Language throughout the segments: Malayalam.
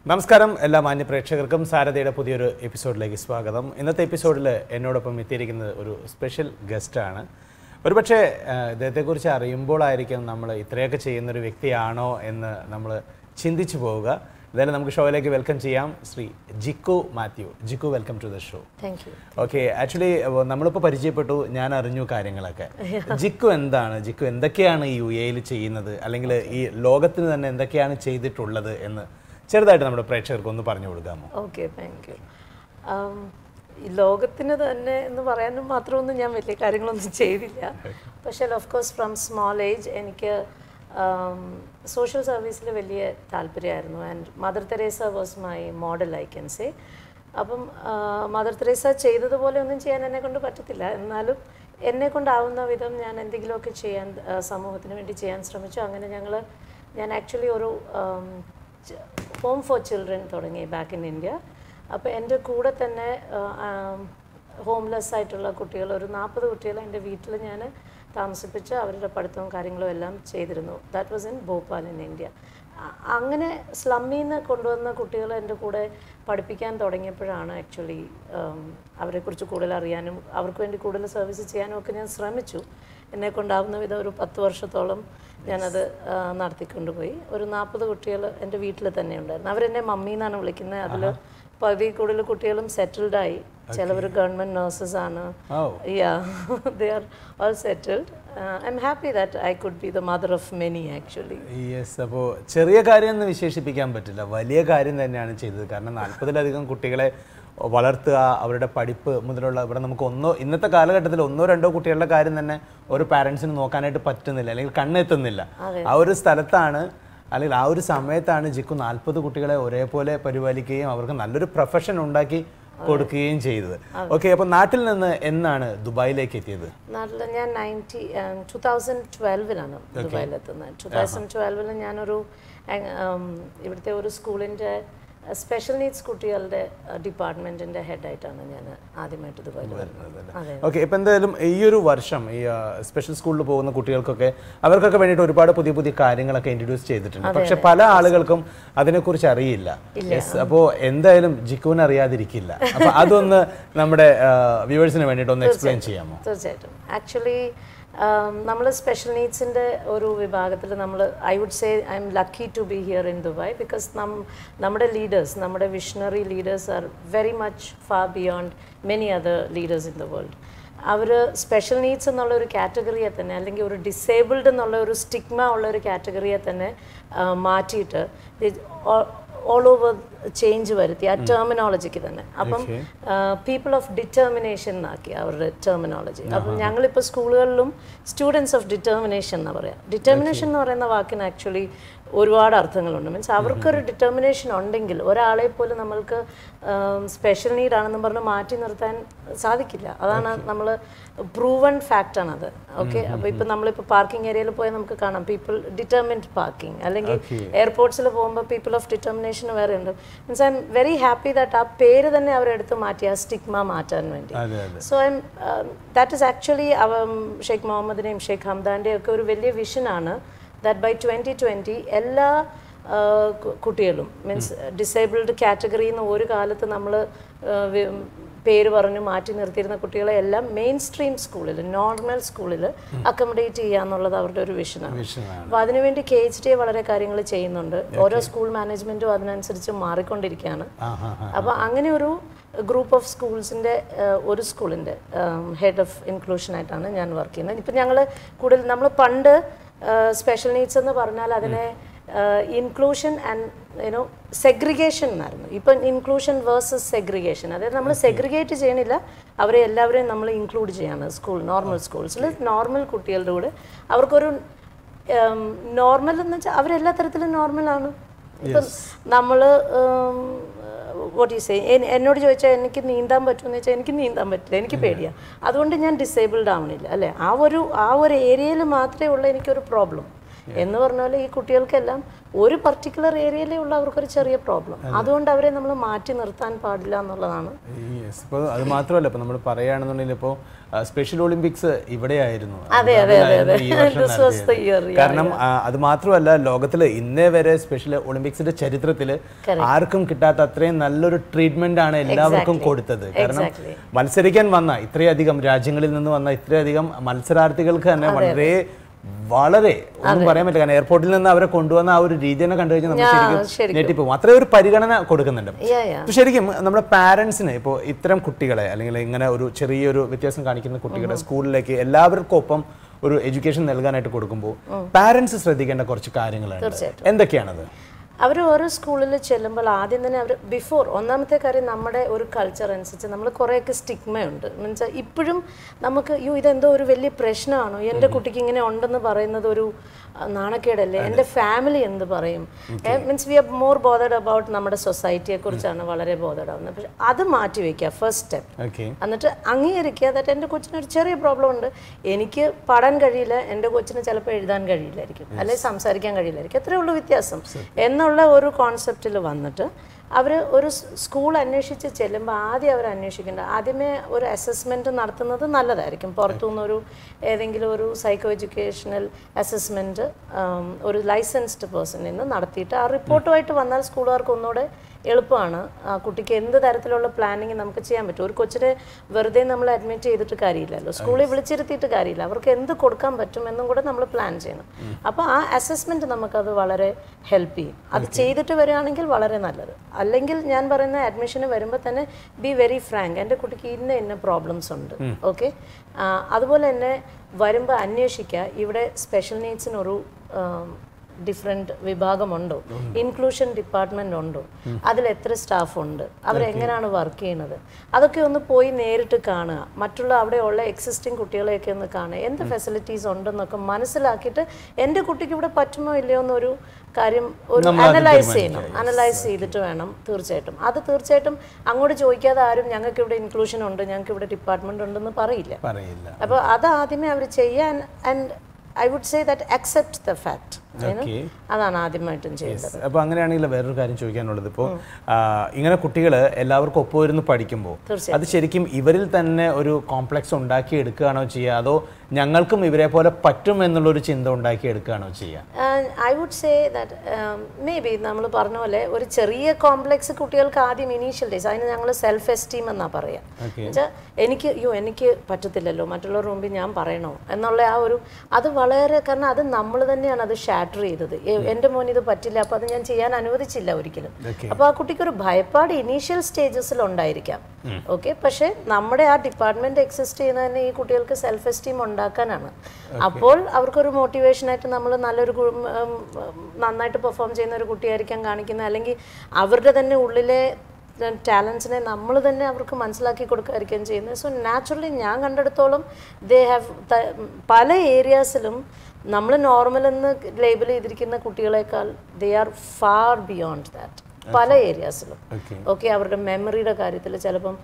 നമസ്കാരം എല്ലാ മാന്യ പ്രേക്ഷകർക്കും സാരഥയുടെ പുതിയൊരു എപ്പിസോഡിലേക്ക് സ്വാഗതം ഇന്നത്തെ എപ്പിസോഡിൽ എന്നോടൊപ്പം എത്തിയിരിക്കുന്നത് ഒരു സ്പെഷ്യൽ ഗസ്റ്റാണ് ഒരുപക്ഷെ ആ, ഇദ്ദേഹത്തെക്കുറിച്ച് അറിയുമ്പോഴായിരിക്കും നമ്മൾ ഇത്രയൊക്കെ ചെയ്യുന്നൊരു വ്യക്തിയാണോ എന്ന് നമ്മൾ ചിന്തിച്ചു പോവുക എന്തായാലും നമുക്ക് ഷോയിലേക്ക് വെൽക്കം ചെയ്യാം Shri Jikku Mathew Jikku welcome to the show thank you okay actually നമ്മളിപ്പോൾ പരിചയപ്പെട്ടു ഞാൻ അറിഞ്ഞു കാര്യങ്ങളൊക്കെ ജിക്കു എന്താണ് ജിക്കു എന്തൊക്കെയാണ് ഈ യു എയിൽ ചെയ്യുന്നത് അല്ലെങ്കിൽ ഈ ലോകത്തിന് തന്നെ എന്തൊക്കെയാണ് ചെയ്തിട്ടുള്ളത് എന്ന് ചെറുതായിട്ട് നമ്മുടെ പ്രേക്ഷകർക്ക് ഒന്ന് പറഞ്ഞു കൊടുക്കാമോ ഓക്കെ താങ്ക് യു ഈ ലോകത്തിന് തന്നെ എന്ന് പറയാനും മാത്രമൊന്നും ഞാൻ വലിയ കാര്യങ്ങളൊന്നും ചെയ്തില്ല പക്ഷേ of course from small age എനിക്ക് സോഷ്യൽ സർവീസിൽ വലിയ താല്പര്യമായിരുന്നു and Mother Teresa was my model I can say അപ്പം മദർ തെരേസ ചെയ്തതുപോലെ ഒന്നും ചെയ്യാൻ എന്നെ കൊണ്ട് പറ്റത്തില്ല എന്നാലും എന്നെ കൊണ്ടാവുന്ന വിധം ഞാൻ എന്തെങ്കിലുമൊക്കെ ചെയ്യാൻ ആ, സമൂഹത്തിന് വേണ്ടി ചെയ്യാൻ ശ്രമിച്ചു അങ്ങനെ ഞങ്ങൾ ഞാൻ ആക്ച്വലി ഒരു ഹോം ഫോർ ചിൽഡ്രൻ തുടങ്ങി ബാക്ക് ഇൻ ഇന്ത്യ അപ്പോൾ എൻ്റെ കൂടെ തന്നെ ഹോംലെസ് ആയിട്ടുള്ള കുട്ടികൾ ഒരു നാൽപ്പത് കുട്ടികളെ എൻ്റെ വീട്ടിൽ ഞാൻ താമസിപ്പിച്ച് അവരുടെ പഠിത്തവും കാര്യങ്ങളും എല്ലാം ചെയ്തിരുന്നു that was in Bhopal in India അ- അങ്ങനെ സ്ലമ്മിൽ നിന്ന് കൊണ്ടുവന്ന കുട്ടികളെ എൻ്റെ കൂടെ പഠിപ്പിക്കാൻ തുടങ്ങിയപ്പോഴാണ് ആക്ച്വലി അവരെക്കുറിച്ച് കൂടുതൽ അറിയാനും അവർക്ക് വേണ്ടി കൂടുതൽ സർവീസ് ചെയ്യാനും ഒക്കെ ഞാൻ ശ്രമിച്ചു എന്നെ കൊണ്ടാവുന്ന വിധം ഒരു പത്ത് വർഷത്തോളം ഞാനത് ആ, നടത്തിക്കൊണ്ടുപോയി ഒരു നാൽപ്പത് കുട്ടികൾ എൻ്റെ വീട്ടിൽ തന്നെ ഉണ്ടായിരുന്നു അവരെന്നെ മമ്മി എന്നാണ് വിളിക്കുന്നത് അതിൽ പകുതി കൂടുതൽ കുട്ടികളും സെറ്റിൽഡ് ആയി ചിലവർ ഗവൺമെൻറ് നേഴ്സസ് ആണ് oh yeah they are all settled I'm happy that I could be the mother of many actually yes അപ്പോൾ ചെറിയ കാര്യം എന്ന് വിശേഷിപ്പിക്കാൻ പറ്റില്ല വലിയ കാര്യം തന്നെയാണ് ചെയ്തത് കാരണം നാൽപ്പതിലധികം കുട്ടികളെ വളർത്തുക അവരുടെ പഠിപ്പ് മുതലുള്ള ഇവിടെ നമുക്ക് ഒന്നോ ഇന്നത്തെ കാലഘട്ടത്തിൽ ഒന്നോ രണ്ടോ കുട്ടികളുടെ കാര്യം തന്നെ ഒരു പാരൻസിന് നോക്കാനായിട്ട് പറ്റുന്നില്ല അല്ലെങ്കിൽ കണ്ണെത്തുന്നില്ല ആ ഒരു സ്ഥലത്താണ് അല്ലെങ്കിൽ ആ ഒരു സമയത്താണ് ജിക്കു നാൽപ്പത് കുട്ടികളെ ഒരേപോലെ പരിപാലിക്കുകയും അവർക്ക് നല്ലൊരു പ്രൊഫഷൻ ഉണ്ടാക്കി കൊടുക്കുകയും ചെയ്തത് ഓക്കെ അപ്പോൾ നാട്ടിൽ നിന്ന് എന്നാണ് ദുബായിലേക്ക് എത്തിയത് നാട്ടിൽ ഞാൻ നയൻറ്റി ടു തൗസൻഡ് ട്വൽവിലാണ് ദുബായിലെത്തുന്നത് ടു തൗസൻഡ് ട്വൽവിൽ ഞാനൊരു അഹ്, ഉം, ഇവിടുത്തെ ഒരു സ്കൂളിൻ്റെ സ്പെഷ്യൽ നീഡ്സ് കുട്ടികളുടെ ഡിപ്പാർട്ട്മെൻറ്റിൻ്റെ ഹെഡായിട്ടാണ് ഞാൻ ആദ്യമായിട്ട് ദുബായിൽ വരുന്നത് അതെ ഓക്കെ ഇപ്പം എന്തായാലും ഈ ഒരു വർഷം ഈ സ്പെഷ്യൽ സ്കൂളിൽ പോകുന്ന കുട്ടികൾക്കൊക്കെ അവർക്കൊക്കെ വേണ്ടിയിട്ട് ഒരുപാട് പുതിയ പുതിയ കാര്യങ്ങളൊക്കെ ഇൻട്രൊഡ്യൂസ് ചെയ്തിട്ടുണ്ട് പക്ഷെ പല ആളുകൾക്കും അതിനെക്കുറിച്ച് അറിയില്ല യെസ് അപ്പോൾ എന്തായാലും ജിക്കുവിന് അറിയാതിരിക്കില്ല അപ്പോൾ അതൊന്ന് നമ്മുടെ വ്യൂവേഴ്സിന് വേണ്ടിയിട്ട് ഒന്ന് എക്സ്പ്ലെയിൻ ചെയ്യാമോ തീർച്ചയായിട്ടും ആക്ച്വലി നമ്മൾ സ്പെഷ്യൽ നീഡ്സിൻ്റെ ഒരു വിഭാഗത്തിൽ നമ്മൾ I would say I'm lucky to be here in Dubai because നം നമ്മുടെ ലീഡേഴ്സ് നമ്മുടെ visionary leaders are very much far beyond many other leaders in the world അവർ സ്പെഷ്യൽ നീഡ്സ് എന്നുള്ള ഒരു കാറ്റഗറിയെ തന്നെ അല്ലെങ്കിൽ ഒരു ഡിസേബിൾഡ് എന്നുള്ള ഒരു സ്റ്റിഗ്മ ഉള്ള ഒരു കാറ്റഗറിയെ തന്നെ ആ, മാറ്റിയിട്ട് ഓൾ ഓവർ ചേഞ്ച് വരുത്തി ആ ടെർമിനോളജിക്ക് തന്നെ അപ്പം പീപ്പിൾ ഓഫ് ഡിറ്റർമിനേഷൻ എന്നാക്കി അവരുടെ ടെർമിനോളജി അപ്പം ഞങ്ങളിപ്പോൾ സ്കൂളുകളിലും സ്റ്റുഡൻസ് ഓഫ് ഡിറ്റർമിനേഷൻ എന്ന് പറയാം ഡിറ്റർമിനേഷൻ എന്ന് പറയുന്ന വാക്കിന് ആക്ച്വലി ഒരുപാട് അർത്ഥങ്ങളുണ്ട് മീൻസ് അവർക്കൊരു ഡിറ്റർമിനേഷൻ ഉണ്ടെങ്കിൽ ഒരാളെ പോലും നമ്മൾക്ക് സ്പെഷ്യൽ നീഡ് ആണെന്ന് പറഞ്ഞ് മാറ്റി നിർത്താൻ സാധിക്കില്ല അതാണ് നമ്മൾ പ്രൂവൺ ഫാക്റ്റ് ആണത് ഓക്കെ അപ്പോൾ ഇപ്പം നമ്മളിപ്പോൾ പാർക്കിംഗ് ഏരിയയിൽ പോയാൽ നമുക്ക് കാണാം പീപ്പിൾ ഡിറ്റർമിൻഡ് പാർക്കിംഗ് അല്ലെങ്കിൽ എയർപോർട്ട്സിൽ പോകുമ്പോൾ പീപ്പിൾ ഓഫ് ഡിറ്റർമിനേഷൻ വേറെ ഉണ്ട് means I'm very happy that ആ പേര് തന്നെ അവരെടുത്ത് മാറ്റി ആ സ്റ്റിഗ്മ മാറ്റാൻ വേണ്ടി അതെ അതെ so I that is actually അവ ഷെയ്ഖ് മുഹമ്മദിനെയും ഷെയ്ഖ് ഹംദാൻ്റെയും ഒക്കെ ഒരു വലിയ വിഷനാണ് ദാറ്റ് ബൈ ട്വൻറ്റി ട്വൻറ്റി എല്ലാ ആ, കു- കുട്ടികളും മീൻസ് ഡിസേബിൾഡ് കാറ്റഗറിയിൽ നിന്ന് ഒരു കാലത്ത് നമ്മൾ പേര് പറഞ്ഞു മാറ്റി നിർത്തിയിരുന്ന കുട്ടികളെ എല്ലാം മെയിൻ സ്ട്രീം സ്കൂളിൽ നോർമൽ സ്കൂളിൽ അക്കോമഡേറ്റ് ചെയ്യുക എന്നുള്ളത് അവരുടെ ഒരു വിഷനാണ് വിഷനാണ് അപ്പോൾ അതിനുവേണ്ടി കെ എച്ച് ഡി വളരെ കാര്യങ്ങൾ ചെയ്യുന്നുണ്ട് ഓരോ സ്കൂൾ മാനേജ്മെൻറ്റും അതിനനുസരിച്ച് മാറിക്കൊണ്ടിരിക്കുകയാണ് ആ ഹാ ഹാ അപ്പോൾ അങ്ങനെ ഒരു ഗ്രൂപ്പ് ഓഫ് സ്കൂൾസിൻ്റെ ഒരു സ്കൂളിൻ്റെ ഹെഡ് ഓഫ് ഇൻക്ലൂഷൻ ആയിട്ടാണ് ഞാൻ വർക്ക് ചെയ്യുന്നത് ഇപ്പം ഞങ്ങൾ കൂടുതൽ നമ്മൾ പണ്ട് സ്പെഷ്യൽ നീഡ്സ് എന്ന് പറഞ്ഞാൽ അതിനെ ഇൻക്ലൂഷൻ ആൻഡ് യുനോ സെഗ്രിഗേഷൻ എന്നായിരുന്നു ഇപ്പം ഇൻക്ലൂഷൻ വേഴ്സസ് സെഗ്രിഗേഷൻ അതായത് നമ്മൾ സെഗ്രിഗേറ്റ് ചെയ്യണില്ല അവരെ എല്ലാവരെയും നമ്മൾ ഇൻക്ലൂഡ് ചെയ്യാണ് സ്കൂൾ നോർമൽ സ്കൂൾസിൽ നോർമൽ കുട്ടികളുടെ കൂടെ അവർക്കൊരു നോർമൽ എന്ന് വെച്ചാൽ അവരെല്ലാ തരത്തിലും നോർമലാണ് ഇപ്പം നമ്മൾ വോട്ട് യു സേ എന്നോട് ചോദിച്ചാൽ എനിക്ക് നീന്താൻ പറ്റുമെന്ന് വെച്ചാൽ എനിക്ക് നീന്താൻ പറ്റില്ല എനിക്ക് പേടിയാണ് അതുകൊണ്ട് ഞാൻ ഡിസേബിൾഡ് ആവണില്ല അല്ലേ ആ ഒരു ആ ഒരു ഏരിയയിൽ മാത്രമേ ഉള്ളൂ എനിക്കൊരു പ്രോബ്ലം എന്ന് പറഞ്ഞ പോലെ ഈ കുട്ടികൾക്കെല്ലാം ഒരു പർട്ടിക്കുലർ ഏരിയയിലേ ഉള്ള അവർക്കൊരു ചെറിയ പ്രോബ്ലം അതുകൊണ്ട് അവരെ നമ്മൾ മാറ്റി നിർത്താൻ പാടില്ല എന്നുള്ളതാണ് യെസ് ഇപ്പോൾ അത് മാത്രമല്ല ഇപ്പോൾ നമ്മൾ പറയുകയാണെന്നുണ്ടെങ്കിൽ ഇപ്പോൾ സ്പെഷ്യൽ ഒളിമ്പിക്സ് ഇവിടെയായിരുന്നു അതെ, അതെ, അതെ, അതിലായിരുന്നു ഈ വർഷം This was the നടത്തിയത്. year, yeah, കാരണം ആ, അത് മാത്രമല്ല ലോകത്തിൽ ഇന്നേ വരെ സ്പെഷ്യൽ ഒളിമ്പിക്സിന്റെ ചരിത്രത്തിൽ ആർക്കും കിട്ടാത്ത അത്രയും നല്ലൊരു ട്രീറ്റ്മെന്റ് ആണ് എല്ലാവർക്കും കൊടുത്തത് കാരണം Exactly. മത്സരിക്കാൻ വന്ന ഇത്രയധികം രാജ്യങ്ങളിൽ നിന്ന് വന്ന ഇത്രയധികം മത്സരാർത്ഥികൾക്ക് തന്നെ വളരെ വളരെ ഒന്നും പറയാൻ പറ്റില്ല കാരണം എയർപോർട്ടിൽ നിന്ന് അവരെ കൊണ്ടുവന്ന ആ ഒരു രീതി തന്നെ കണ്ടു കഴിഞ്ഞാൽ നമ്മൾ ശരിക്കും ശരിക്കും. ഞെട്ടിപ്പോകും അത്രയും ഒരു പരിഗണന കൊടുക്കുന്നുണ്ട് Yeah, yeah. ഇപ്പൊ ശരിക്കും നമ്മുടെ പാരന്റ്സിന് ഇപ്പോൾ ഇത്തരം കുട്ടികളെ അല്ലെങ്കിൽ ഇങ്ങനെ ഒരു ചെറിയൊരു വ്യത്യാസം കാണിക്കുന്ന കുട്ടികളെ സ്കൂളിലേക്ക് എല്ലാവർക്കും ഒപ്പം ഒരു എഡ്യൂക്കേഷൻ നൽകാനായിട്ട് കൊടുക്കുമ്പോൾ പാരന്റ്സ് ശ്രദ്ധിക്കേണ്ട കുറച്ച് കാര്യങ്ങളുണ്ട് എന്തൊക്കെയാണത് അവർ ഓരോ സ്കൂളിൽ ചെല്ലുമ്പോൾ ആദ്യം തന്നെ അവർ ബിഫോർ ഒന്നാമത്തെ കാര്യം നമ്മുടെ ഒരു കൾച്ചർ അനുസരിച്ച് നമ്മൾ കുറേയൊക്കെ സ്റ്റിഗ്മയുണ്ട് മീൻസ് ഇപ്പോഴും നമുക്ക് യോ ഇതെന്തോ ഒരു വലിയ പ്രശ്നമാണോ എൻ്റെ കുട്ടിക്ക് ഇങ്ങനെ ഉണ്ടെന്ന് പറയുന്നത് ഒരു ആ, നാണക്കേടല്ലേ എൻ്റെ ഫാമിലി എന്ത് പറയും means we are more bothered about നമ്മുടെ സൊസൈറ്റിയെ കുറിച്ചാണ് വളരെ ബോധഡ് ആവുന്നത് പക്ഷെ അത് മാറ്റി വയ്ക്കുക ഫസ്റ്റ് സ്റ്റെപ്പ് ഓക്കെ എന്നിട്ട് അംഗീകരിക്കുക ദാറ്റ് എൻ്റെ കൊച്ചിന് ഒരു ചെറിയ പ്രോബ്ലം ഉണ്ട് എനിക്ക് പാടാൻ കഴിയില്ല എൻ്റെ കൊച്ചിന് ചിലപ്പോൾ എഴുതാൻ കഴിയില്ലായിരിക്കും അല്ലെങ്കിൽ സംസാരിക്കാൻ കഴിയില്ലായിരിക്കും അത്രേ ഉള്ളൂ വ്യത്യാസം എന്നുള്ള ഒരു കോൺസെപ്റ്റിൽ വന്നിട്ട് അവർ ഒരു സ് സ്കൂൾ അന്വേഷിച്ച് ചെല്ലുമ്പോൾ ആദ്യം അവർ അന്വേഷിക്കേണ്ട ആദ്യമേ ഒരു അസസ്മെൻറ്റ് നടത്തുന്നത് നല്ലതായിരിക്കും പുറത്തുനിന്നൊരു ഏതെങ്കിലും ഒരു സൈക്കോ എഡ്യൂക്കേഷണൽ അസസ്മെൻറ്റ് ഒരു ലൈസൻസ്ഡ് പേഴ്സണിൽ നിന്ന് നടത്തിയിട്ട് ആ റിപ്പോർട്ടുമായിട്ട് വന്നാൽ സ്കൂളുകാർക്ക് ഒന്നുകൂടെ എളുപ്പമാണ് ആ കുട്ടിക്ക് എന്ത് തരത്തിലുള്ള പ്ലാനിങ് നമുക്ക് ചെയ്യാൻ പറ്റും ഒരു കൊച്ചിനെ വെറുതെ നമ്മൾ അഡ്മിറ്റ് ചെയ്തിട്ട് കാര്യമില്ലല്ലോ സ്കൂളിൽ വിളിച്ചിരുത്തിയിട്ട് കാര്യമില്ല അവർക്ക് എന്ത് കൊടുക്കാൻ പറ്റും എന്നും കൂടെ നമ്മൾ പ്ലാൻ ചെയ്യണം അപ്പോൾ ആ അസസ്മെൻറ്റ് നമുക്കത് വളരെ ഹെൽപ്പ് ചെയ്യും അത് ചെയ്തിട്ട് വരികയാണെങ്കിൽ വളരെ നല്ലത് അല്ലെങ്കിൽ ഞാൻ പറയുന്ന അഡ്മിഷന് വരുമ്പോൾ തന്നെ ബി വെരി ഫ്രാങ്ക് എൻ്റെ കുട്ടിക്ക് ഇന്ന ഇന്ന പ്രോബ്ലംസ് ഉണ്ട് ഓക്കെ അതുപോലെ തന്നെ വരുമ്പോൾ അന്വേഷിക്കുക ഇവിടെ സ്പെഷ്യൽ നീഡ്സിനൊരു ഡിഫറെൻറ്റ് വിഭാഗമുണ്ടോ ഇൻക്ലൂഷൻ ഡിപ്പാർട്ട്മെന്റ് ഉണ്ടോ അതിൽ എത്ര സ്റ്റാഫ് ഉണ്ട് അവരെങ്ങനെയാണ് വർക്ക് ചെയ്യുന്നത് അതൊക്കെ ഒന്ന് പോയി നേരിട്ട് കാണുക മറ്റുള്ള അവിടെയുള്ള എക്സിസ്റ്റിംഗ് കുട്ടികളെയൊക്കെ ഒന്ന് കാണുക എന്ത് ഫെസിലിറ്റീസ് ഉണ്ടെന്നൊക്കെ മനസ്സിലാക്കിയിട്ട് എൻ്റെ കുട്ടിക്ക് ഇവിടെ പറ്റുമോ ഇല്ലയോ എന്നൊരു കാര്യം ഒരു അനലൈസ് ചെയ്യണം അനലൈസ് ചെയ്തിട്ട് വേണം തീർച്ചയായിട്ടും അത് തീർച്ചയായിട്ടും അങ്ങോട്ട് ചോദിക്കാതെ ആരും ഞങ്ങൾക്ക് ഇവിടെ ഇൻക്ലൂഷൻ ഉണ്ട് ഞങ്ങൾക്ക് ഇവിടെ ഡിപ്പാർട്ട്മെന്റ് ഉണ്ടെന്ന് പറയില്ല പറയില്ല അപ്പോൾ അത് ആദ്യമേ അവർ ചെയ്യാൻ and I would say that accept the fact okay അതാണ് ആദ്യമായിട്ടും ചെയ്യേണ്ടത് അപ്പോൾ അങ്ങനെയാണെങ്കിൽ വേറൊരു കാര്യം ചോദിക്കാനുള്ളത് ഇപ്പോൾ ഇങ്ങനെ കുട്ടികൾ എല്ലാവർക്കും ഒപ്പം ഇരുന്ന് പഠിക്കുമ്പോൾ തീർച്ചയായും. അത് ശരിക്കും ഇവരിൽ തന്നെ ഒരു കോംപ്ലക്സ് ഉണ്ടാക്കി എടുക്കുകയാണോ ചെയ്യുക അതോ ഞങ്ങൾക്കും ഇവരെ പോലെ പറ്റും എന്നുള്ളൊരു ചിന്ത ഉണ്ടാക്കി എടുക്കുകയാണോ ചെയ്യുക I would say that maybe നമ്മൾ പറഞ്ഞ പോലെ ഒരു ചെറിയ കോംപ്ലക്സ് കുട്ടികൾക്ക് ആദ്യം ഇനീഷ്യൽ ഡേയ്സ് അതിന് ഞങ്ങൾ സെൽഫ് എസ്റ്റീം എന്നാ പറയാ ഓക്കെ എന്നുവെച്ചാൽ എനിക്ക് അയ്യോ എനിക്ക് പറ്റത്തില്ലല്ലോ മറ്റുള്ളവരുടെ മുമ്പിൽ ഞാൻ പറയണോ എന്നുള്ള ആ ഒരു അത് വളരെ കാരണം അത് നമ്മൾ തന്നെയാണ് അത് ഷാറ്റർ ചെയ്തത് എ- എൻ്റെ മോൻ ഇത് പറ്റില്ല അപ്പോൾ അത് ഞാൻ ചെയ്യാൻ അനുവദിച്ചില്ല ഒരിക്കലും Okay. അപ്പോൾ ആ കുട്ടിക്ക് ഒരു ഭയപ്പാട് ഇനീഷ്യൽ സ്റ്റേജസിൽ ഉണ്ടായിരിക്കാം ഓക്കെ പക്ഷേ നമ്മുടെ ആ ഡിപ്പാർട്ട്മെന്റ് എക്സിസ്റ്റ് ചെയ്യുന്നത് തന്നെ ഈ കുട്ടികൾക്ക് സെൽഫ് എസ്റ്റീം ഉണ്ടാക്കാനാണ് അപ്പോൾ അവർക്കൊരു മോട്ടിവേഷനായിട്ട് നമ്മൾ നല്ലൊരു കു- ഉം, ഉം, നന്നായിട്ട് പെർഫോം ചെയ്യുന്ന ഒരു കുട്ടിയായിരിക്കാം കാണിക്കുന്നത് അല്ലെങ്കിൽ അവരുടെ തന്നെ ഉള്ളിലെ ടാലൻസിനെ നമ്മൾ തന്നെ അവർക്ക് മനസ്സിലാക്കി കൊടുക്കുകയായിരിക്കും ചെയ്യുന്നത് സോ നാച്ചുറലി ഞാൻ കണ്ടെടുത്തോളം ദേ ഹാവ് പല ഏരിയാസിലും നമ്മൾ നോർമൽ എന്ന് ലേബൽ ചെയ്തിരിക്കുന്ന കുട്ടികളെക്കാൾ they are far beyond that പല ഏരിയാസിലും ഓക്കെ ഓക്കെ അവരുടെ മെമ്മറിയുടെ കാര്യത്തിൽ ചിലപ്പം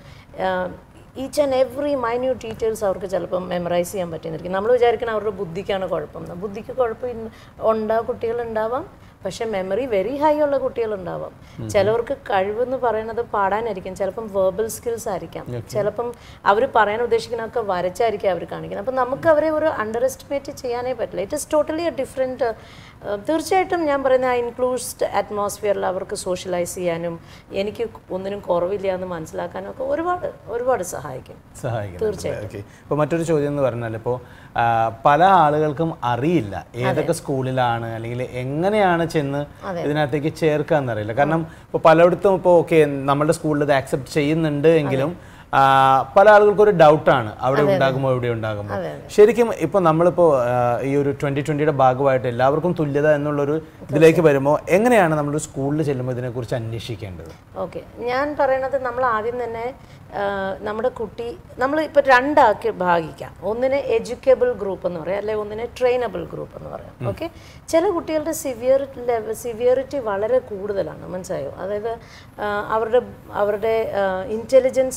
each and every minute details അവർക്ക് ചിലപ്പം മെമ്മറൈസ് ചെയ്യാൻ പറ്റുന്നിരിക്കും നമ്മൾ വിചാരിക്കണം അവരുടെ ബുദ്ധിക്കാണ് കുഴപ്പം എന്ന്. ബുദ്ധിക്ക് കുഴപ്പം ഇൻ- ഉണ്ടാ കുട്ടികളുണ്ടാവാം പക്ഷെ മെമ്മറി വെരി ഹൈ ഉള്ള കുട്ടികളുണ്ടാവാം ചിലവർക്ക് കഴിവെന്ന് പറയുന്നത് പാടാനായിരിക്കും ചിലപ്പം വെർബൽ സ്കിൽസ് ആയിരിക്കാം ചിലപ്പം അവർ പറയാൻ ഉദ്ദേശിക്കുന്നതൊക്കെ വരച്ചായിരിക്കും അവർ കാണിക്കുന്നത് അപ്പം നമുക്ക് അവരെ ഒരു അണ്ടർ എസ്റ്റിമേറ്റ് ചെയ്യാനേ പറ്റില്ല it is totally a different തീർച്ചയായിട്ടും ഞാൻ പറയുന്ന ആ ഇൻക്ലൂസ്ഡ് അറ്റ്മോസ്ഫിയറിൽ അവർക്ക് സോഷ്യലൈസ് ചെയ്യാനും എനിക്ക് ഒന്നിനും കുറവില്ല എന്ന് മനസ്സിലാക്കാനും ഒക്കെ ഒരുപാട് ഒരുപാട് സഹായിക്കും സഹായിക്കും ഓക്കെ ഇപ്പോൾ മറ്റൊരു ചോദ്യം എന്ന് പറഞ്ഞാൽ ഇപ്പോൾ പല ആളുകൾക്കും അറിയില്ല ഏതൊക്കെ സ്കൂളിലാണ് അല്ലെങ്കിൽ എങ്ങനെയാണ് ചെന്ന് ഇതിനകത്തേക്ക് ചേർക്കുക എന്നറിയില്ല കാരണം ഇപ്പോൾ പലയിടത്തും ഇപ്പോൾ ഓക്കെ നമ്മളുടെ സ്കൂളിൽ ഇത് ആക്സെപ്റ്റ് ചെയ്യുന്നുണ്ട് എങ്കിലും ആ, പല ആളുകൾക്കും ഒരു ഡൗട്ടാണ് അവിടെ ഉണ്ടാകുമോ ഇവിടെ ഉണ്ടാകുമോ ശരിക്കും ഇപ്പോൾ നമ്മളിപ്പോൾ ആ, ഈ ഒരു ട്വന്റി ട്വന്റിയുടെ ഭാഗമായിട്ട് എല്ലാവർക്കും തുല്യത എന്നുള്ളൊരു ഇതിലേക്ക് വരുമ്പോൾ എങ്ങനെയാണ് നമ്മളൊരു സ്കൂളിൽ ചെല്ലുമ്പോൾ ഇതിനെക്കുറിച്ച് അന്വേഷിക്കേണ്ടത് ഓക്കെ ഞാൻ പറയണത് നമ്മൾ ആദ്യം തന്നെ ആ, നമ്മുടെ കുട്ടി നമ്മൾ ഇപ്പോൾ രണ്ടാക്കി ഭാഗിക്കാം ഒന്നിനെ എഡ്യൂക്കബിൾ ഗ്രൂപ്പ് എന്ന് പറയാം അല്ലെങ്കിൽ ഒന്നിനെ ട്രെയിനബിൾ ഗ്രൂപ്പ് എന്ന് പറയാം ഓക്കെ ചില കുട്ടികളുടെ സിവിയർ ലെവൽ സിവിയറിറ്റി വളരെ കൂടുതലാണ് മനസ്സിലായോ അതായത് ആ, അവരുടെ അവരുടെ ഇൻ്റലിജൻസിനെ അത്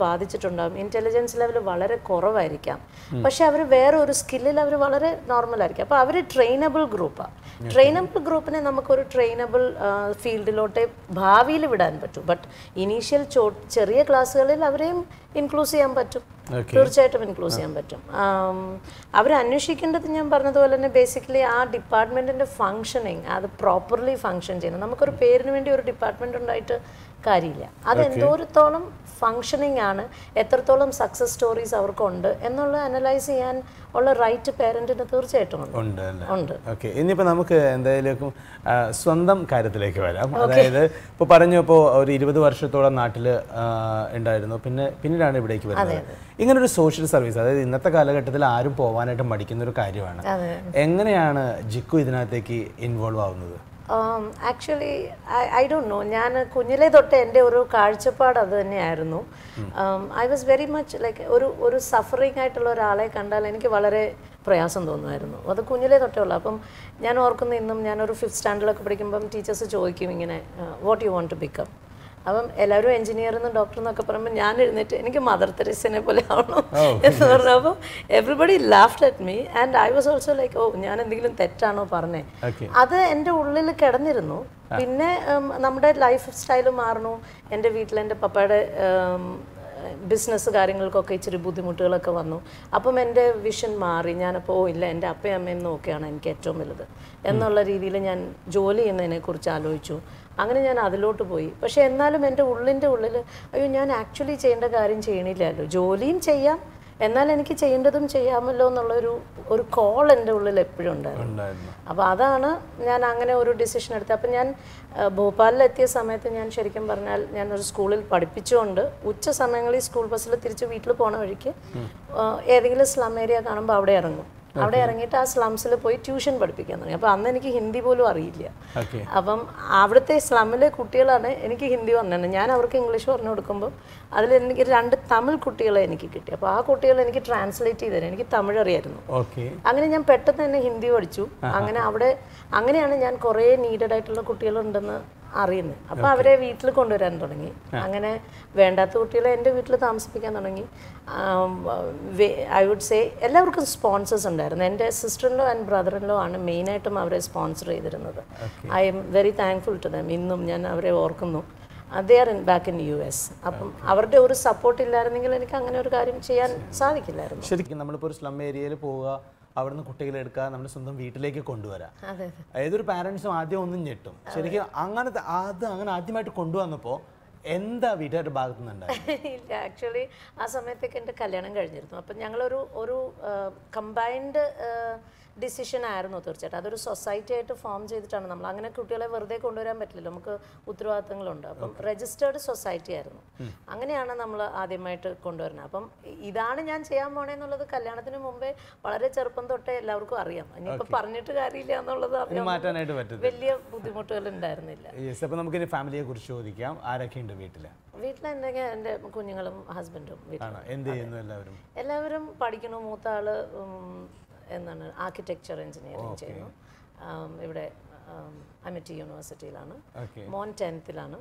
ബാധിച്ചിട്ടുണ്ടാകും ഇൻ്റലിജൻസ് ലെവൽ വളരെ കുറവായിരിക്കാം പക്ഷെ അവർ വേറെ ഒരു സ്കില്ലിൽ അവർ വളരെ നോർമൽ ആയിരിക്കും അപ്പോൾ അവർ ട്രെയിനബിൾ ഗ്രൂപ്പാണ് ട്രെയിനബിൾ ഗ്രൂപ്പിനെ നമുക്കൊരു ട്രെയിനബിൾ ഫീൽഡിലോട്ട് ഭാവിയിൽ വിടാൻ പറ്റും ബട്ട് ഇനീഷ്യൽ ചോ ചെറിയ ക്ലാസ്സുകളിൽ അവരെയും ഇൻക്ലൂസ് ചെയ്യാൻ പറ്റും തീർച്ചയായിട്ടും ഇൻക്ലൂസ് ചെയ്യാൻ പറ്റും അവർ അന്വേഷിക്കേണ്ടത് ഞാൻ പറഞ്ഞതുപോലെ തന്നെ ബേസിക്കലി ആ ഡിപ്പാർട്ട്മെൻറ്റിൻ്റെ ഫങ്ഷനിങ് അത് പ്രോപ്പർലി ഫങ്ഷൻ ചെയ്യുന്നത് നമുക്കൊരു പേരിന് വേണ്ടി ഒരു ഡിപ്പാർട്ട്മെൻറ്റ് ഉണ്ടായിട്ട് കാര്യമില്ല അത് എന്തോരത്തോളം ഫങ്ഷനിങ് ആണ് എത്രത്തോളം സക്സസ് സ്റ്റോറീസ് അവർക്കുണ്ട് എന്നുള്ള അനലൈസ് ചെയ്യാൻ ഉള്ള റൈറ്റ് പേരൻറ്റിന് തീർച്ചയായിട്ടും ഉണ്ട് ഉണ്ട് അല്ലേ ഉണ്ട് ഓക്കെ ഇനിയിപ്പോൾ നമുക്ക് എന്തായാലും ആ, സ്വന്തം കാര്യത്തിലേക്ക് വരാം അതായത് ഇപ്പോൾ പറഞ്ഞു ഇപ്പോൾ ഒരു ഇരുപത് വർഷത്തോളം നാട്ടിൽ ഉണ്ടായിരുന്നു പിന്നെ പിന്നീടാണ് ഇവിടേക്ക് വരുന്നത് ഇങ്ങനൊരു സോഷ്യൽ സർവീസ് അതായത് ഇന്നത്തെ കാലഘട്ടത്തിൽ ആരും പോകാനായിട്ട് മടിക്കുന്ന ഒരു കാര്യമാണ് അതെ എങ്ങനെയാണ് ജിക്കു ഇതിനകത്തേക്ക് ഇൻവോൾവ് ആവുന്നത് ആക്ച്വലി ഐ ഡോണ്ട് നോ ഞാൻ കുഞ്ഞിലെ തൊട്ട് എൻ്റെ ഒരു കാഴ്ചപ്പാട് അത് തന്നെയായിരുന്നു I was very much like ഒരു ഒരു സഫറിങ് ആയിട്ടുള്ള ഒരാളെ കണ്ടാൽ എനിക്ക് വളരെ പ്രയാസം തോന്നുമായിരുന്നു അത് കുഞ്ഞിലേ തൊട്ടേ ഉള്ളു അപ്പം ഞാൻ ഓർക്കുന്നു ഇന്നും ഞാനൊരു ഫിഫ്ത്ത് സ്റ്റാൻഡേർഡൊക്കെ പഠിക്കുമ്പം ടീച്ചേഴ്സ് ചോദിക്കും ഇങ്ങനെ what you want to become അപ്പം എല്ലാവരും എഞ്ചിനീയർ എന്നും ഡോക്ടർ എന്നൊക്കെ പറയുമ്പോൾ ഞാൻ എഴുന്നേറ്റ് എനിക്ക് മദർ തെരേസിനെ പോലെ ആവണം എന്ന് പറഞ്ഞപ്പോൾ everybody laughed at me and I was also like oh ഞാൻ എന്തെങ്കിലും തെറ്റാണോ പറഞ്ഞേ ഓക്കെ അത് എൻ്റെ ഉള്ളിൽ കിടന്നിരുന്നു പിന്നെ ഉം, നമ്മുടെ ലൈഫ് സ്റ്റൈൽ മാറുന്നു എൻ്റെ വീട്ടിൽ എൻ്റെ പപ്പയുടെ ബിസിനസ് കാര്യങ്ങൾക്കൊക്കെ ഇച്ചിരി ബുദ്ധിമുട്ടുകളൊക്കെ വന്നു അപ്പം എൻ്റെ വിഷൻ മാറി ഞാനപ്പോൾ ഓ ഇല്ല എൻ്റെ അപ്പയും അമ്മയും നോക്കിയാണ് എനിക്ക് ഏറ്റവും വലുത് എന്നുള്ള രീതിയിൽ ഞാൻ ജോലി ചെയ്യുന്നതിനെക്കുറിച്ച് ആലോചിച്ചു അങ്ങനെ ഞാൻ അതിലോട്ട് പോയി പക്ഷേ എന്നാലും എൻ്റെ ഉള്ളിൻ്റെ ഉള്ളിൽ അയ്യോ ഞാൻ ആക്ച്വലി ചെയ്യേണ്ട കാര്യം ചെയ്യണില്ലല്ലോ ജോലിയും ചെയ്യാം എന്നാൽ എനിക്ക് ചെയ്യേണ്ടതും ചെയ്യാമല്ലോ എന്നുള്ളൊരു ഒരു കോൾ എൻ്റെ ഉള്ളിൽ എപ്പോഴും ഉണ്ടായിരുന്നു ഉണ്ടായിരുന്നു അപ്പോൾ അതാണ് ഞാൻ അങ്ങനെ ഒരു ഡിസിഷൻ എടുത്തത് അപ്പം ഞാൻ ആ, ഭോപ്പാലിലെത്തിയ സമയത്ത് ഞാൻ ശരിക്കും പറഞ്ഞാൽ ഞാൻ ഒരു സ്കൂളിൽ പഠിപ്പിച്ചുകൊണ്ട് ഉച്ച സമയങ്ങളിൽ സ്കൂൾ ബസ്സിൽ തിരിച്ച് വീട്ടിൽ പോണ വഴിക്ക് ആ, ഏതെങ്കിലും സ്ലം ഏരിയ കാണുമ്പോൾ അവിടെ ഇറങ്ങും അവിടെ ഇറങ്ങിയിട്ട് ആ സ്ലംസിൽ പോയി ട്യൂഷൻ പഠിപ്പിക്കാൻ തുടങ്ങി അപ്പോൾ അന്ന് എനിക്ക് ഹിന്ദി പോലും അറിയില്ല ഓക്കെ അപ്പം അവിടുത്തെ സ്ലമ്മിലെ കുട്ടികളാണ് എനിക്ക് ഹിന്ദി പറഞ്ഞത് ഞാൻ അവർക്ക് ഇംഗ്ലീഷ് പറഞ്ഞു കൊടുക്കുമ്പോൾ അതിൽ എനിക്ക് രണ്ട് തമിഴ് കുട്ടികളെ എനിക്ക് കിട്ടി അപ്പോൾ ആ കുട്ടികൾ എനിക്ക് ട്രാൻസ്ലേറ്റ് ചെയ്ത് തരും എനിക്ക് തമിഴ് അറിയായിരുന്നു ഓക്കെ അങ്ങനെ ഞാൻ പെട്ടെന്ന് തന്നെ ഹിന്ദി പഠിച്ചു അങ്ങനെ അവിടെ അങ്ങനെയാണ് ഞാൻ കുറേ നീഡഡ് ആയിട്ടുള്ള കുട്ടികളുണ്ടെന്ന് അറിയുന്നത് അപ്പോൾ അവരെ വീട്ടിൽ കൊണ്ടുവരാൻ തുടങ്ങി അങ്ങനെ വേണ്ടാത്ത കുട്ടികളെ എൻ്റെ വീട്ടിൽ താമസിപ്പിക്കാൻ തുടങ്ങി ഐ വുഡ് സേ എല്ലാവർക്കും സ്പോൺസേഴ്സ് ഉണ്ടായിരുന്നു എൻ്റെ സിസ്റ്ററിലോ ആൻഡ് ബ്രദറിലോ ആണ് മെയിനായിട്ടും അവരെ സ്പോൺസർ ചെയ്തിരുന്നത് I'm very thankful to them ഇന്നും ഞാൻ അവരെ ഓർക്കുന്നു they are in back in U S അപ്പം അവരുടെ ഒരു സപ്പോർട്ട് ഇല്ലായിരുന്നെങ്കിൽ എനിക്ക് അങ്ങനെ ഒരു കാര്യം ചെയ്യാൻ സാധിക്കില്ലായിരുന്നു ശരിക്കും നമ്മളിപ്പോൾ ഒരു സ്ലം ഏരിയയിൽ പോവുക അവിടുന്ന് കുട്ടികളെ എടുക്കുക നമ്മുടെ സ്വന്തം വീട്ടിലേക്ക് കൊണ്ടുവരാം അതെ ഏതൊരു പാരൻസും ആദ്യം ഒന്നും ഞെട്ടും ശരിക്കും അങ്ങനത്തെ അത് അങ്ങനെ ആദ്യമായിട്ട് കൊണ്ടുവന്നപ്പോൾ എന്താ വീട്ടുകാരുടെ ഭാഗത്തു നിന്നുണ്ടായത് ഇല്ല ആക്ച്വലി ആ സമയത്തേക്ക് എൻ്റെ കല്യാണം കഴിഞ്ഞിരുന്നു അപ്പം ഞങ്ങളൊരു ഒരു കമ്പൈൻഡ് ഡിസിഷൻ ആയിരുന്നു തീർച്ചയായിട്ടും അതൊരു സൊസൈറ്റി ആയിട്ട് ഫോം ചെയ്തിട്ടാണ് നമ്മൾ അങ്ങനെ കുട്ടികളെ വെറുതെ കൊണ്ടുവരാൻ പറ്റില്ലല്ലോ നമുക്ക് ഉത്തരവാദിത്തങ്ങളുണ്ട് അപ്പം രജിസ്റ്റേർഡ് സൊസൈറ്റി ആയിരുന്നു അങ്ങനെയാണ് നമ്മൾ ആദ്യമായിട്ട് കൊണ്ടുവരുന്നത് അപ്പം ഇ- ഇതാണ് ഞാൻ ചെയ്യാൻ പോണേന്നുള്ളത് കല്യാണത്തിന് മുമ്പേ വളരെ ചെറുപ്പം തൊട്ടേ എല്ലാവർക്കും അറിയാം ഇനിയിപ്പോൾ പറഞ്ഞിട്ട് കാര്യമില്ല എന്നുള്ളത് ഇനി അറിയാം മാറ്റാനായിട്ട് പറ്റുന്നത് വലിയ ബുദ്ധിമുട്ടുകൾ ഉണ്ടായിരുന്നില്ല യെസ് അപ്പോൾ നമുക്കിനി ഫാമിലിയെ കുറിച്ച് ചോദിക്കാം ആരൊക്കെയുണ്ട് വീട്ടിൽ വീട്ടിലെന്തെങ്കിലും എൻ്റെ കുഞ്ഞുങ്ങളും ഹസ്ബൻഡും വീട്ടിൽ ആണോ എന്ത് ചെയ്യുന്നു എല്ലാവരും എല്ലാവരും പഠിക്കുന്നു മൂത്ത ആള് ഉം, എന്താണ് ആർക്കിടെക്ചർ എഞ്ചിനീയറിംഗ് ചെയ്യുന്നു ആം, ഇവിടെ അമിറ്റി യൂണിവേഴ്സിറ്റിയിലാണ് ഓക്കെ മോൻ ടെൻത്തിലാണ്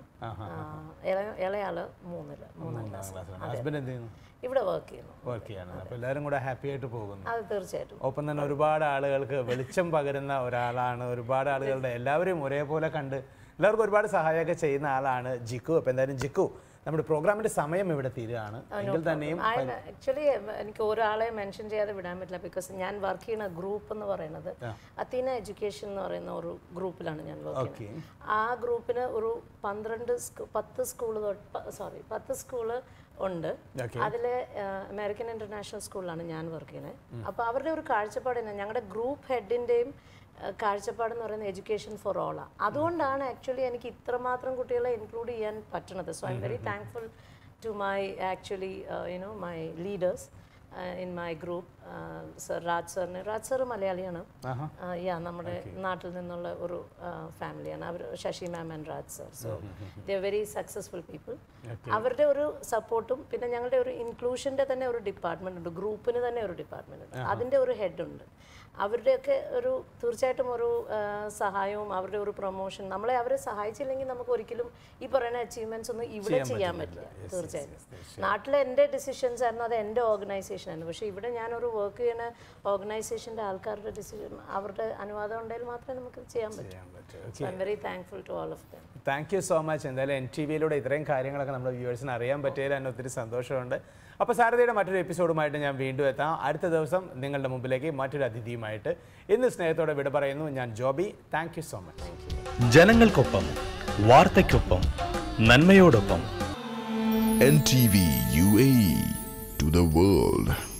ഇളയാള് മൂന്നില് മൂന്നാം ക്ലാസ് ഹസ്ബൻഡ് എന്ത് ചെയ്യുന്നു ഇവിടെ വർക്ക് ചെയ്യുന്നു വർക്ക് ചെയ്യാണ് അപ്പോൾ എല്ലാവരും കൂടെ ഹാപ്പി ആയിട്ട് പോകുന്നു അത് തീർച്ചയായിട്ടും ഒപ്പം തന്നെ ഒരുപാട് ആളുകൾക്ക് വെളിച്ചം പകരുന്ന ഒരാളാണ് ഒരുപാട് ആളുകളുടെ എല്ലാവരെയും ഒരേപോലെ കണ്ട് എല്ലാവർക്കും ഒരുപാട് സഹായമൊക്കെ ചെയ്യുന്ന ആളാണ് ജിക്കു അപ്പോൾ എന്തായാലും ജിക്കു നമ്മുടെ പ്രോഗ്രാമിന്റെ സമയം ഇവിടെ തീരുകയാണ് എങ്കിൽ തന്നെയും ആക്ച്വലി എനിക്ക് ഒരാളെ മെൻഷൻ ചെയ്യാതെ വിടാൻ പറ്റില്ല ബിക്കോസ് ഞാൻ വർക്ക് ചെയ്യുന്ന ഗ്രൂപ്പ് എന്ന് പറയുന്നത് അത്തീന എഡ്യൂക്കേഷൻ എന്ന് പറയുന്ന ഒരു ഗ്രൂപ്പിലാണ് ഞാൻ വർക്ക് ഓക്കെ ചെയ്യുന്നത് ആ ഗ്രൂപ്പിന് ഒരു പന്ത്രണ്ട് സ്കൂ- പത്ത് സ്കൂൾ സോറി പത്ത് സ്കൂള് ഉണ്ട് ഓക്കെ അതിലെ അമേരിക്കൻ ഇന്റർനാഷണൽ സ്കൂളിലാണ് ഞാൻ വർക്ക് ചെയ്യുന്നത് അപ്പോൾ അവരുടെ ഒരു കാഴ്ചപ്പാട് തന്നെ ഞങ്ങളുടെ ഗ്രൂപ്പ് ഹെഡിൻ്റെയും കാഴ്ചപ്പാടെന്ന് പറയുന്നത് എഡ്യൂക്കേഷൻ ഫോർ ഓളാണ് അതുകൊണ്ടാണ് ആക്ച്വലി എനിക്ക് ഇത്രമാത്രം കുട്ടികളെ ഇൻക്ലൂഡ് ചെയ്യാൻ പറ്റുന്നത് so I'm very thankful to my actually you know my leaders in my group sir Raj സാറിന് രാജ് സാറ് മലയാളിയാണ് ആഹാ യാ നമ്മുടെ നാട്ടിൽ നിന്നുള്ള ഒരു ഫാമിലിയാണ് അവർ Shashi ma'am and Raj sir so the very successful people അവരുടെ ഒരു സപ്പോർട്ടും പിന്നെ ഞങ്ങളുടെ ഒരു ഇൻക്ലൂഷൻ്റെ തന്നെ ഒരു ഡിപ്പാർട്ട്മെന്റ് ഉണ്ട് ഗ്രൂപ്പിന് തന്നെ ഒരു ഡിപ്പാർട്ട്മെന്റ് ഉണ്ട് അതിൻ്റെ ഒരു ഹെഡ് ഉണ്ട് അവരുടെയൊക്കെ ഒരു തീർച്ചയായിട്ടും ഒരു ആ, സഹായവും അവരുടെ ഒരു പ്രൊമോഷൻ നമ്മളെ അവരെ സഹായിച്ചില്ലെങ്കിൽ നമുക്ക് ഒരിക്കലും ഈ പറയുന്ന അച്ചീവ്മെന്റ്സ് ഒന്നും ഇവിടെ ചെയ്യാൻ പറ്റില്ല തീർച്ചയായിട്ടും നാട്ടിലെ എൻ്റെ ഡിസിഷൻസ് ആയിരുന്നു അത് എൻ്റെ ഓർഗനൈസേഷൻ ആയിരുന്നു പക്ഷേ ഇവിടെ ഞാനൊരു വർക്ക് ചെയ്യുന്ന ഓർഗനൈസേഷൻ്റെ ആൾക്കാരുടെ ഡിസിഷൻ അവരുടെ അനുവാദം ഉണ്ടെങ്കിൽ മാത്രമേ നമുക്ക് ചെയ്യാൻ പറ്റൂ ചെയ്യാൻ പറ്റും so I'm very thankful to all of them thank you so much എന്തായാലും എൻ ടി വിയിലൂടെ ഇത്രയും കാര്യങ്ങളൊക്കെ നമ്മുടെ വ്യൂവേഴ്സിന് അറിയാൻ പറ്റിയതിൽ തന്നെ ഒത്തിരി സന്തോഷമുണ്ട് അപ്പോൾ സാരഥിയുടെ മറ്റൊരു എപ്പിസോഡുമായിട്ട് ഞാൻ വീണ്ടും എത്താം അടുത്ത ദിവസം നിങ്ങളുടെ മുമ്പിലേക്ക് മറ്റൊരു അതിഥിയുമായിട്ട് ഇന്ന് സ്നേഹത്തോടെ വിട പറയുന്നു ഞാൻ Joby thank you so much ജനങ്ങൾക്കൊപ്പം വാർത്തയ്ക്കൊപ്പം നന്മയോടൊപ്പം NTV UAE to the world.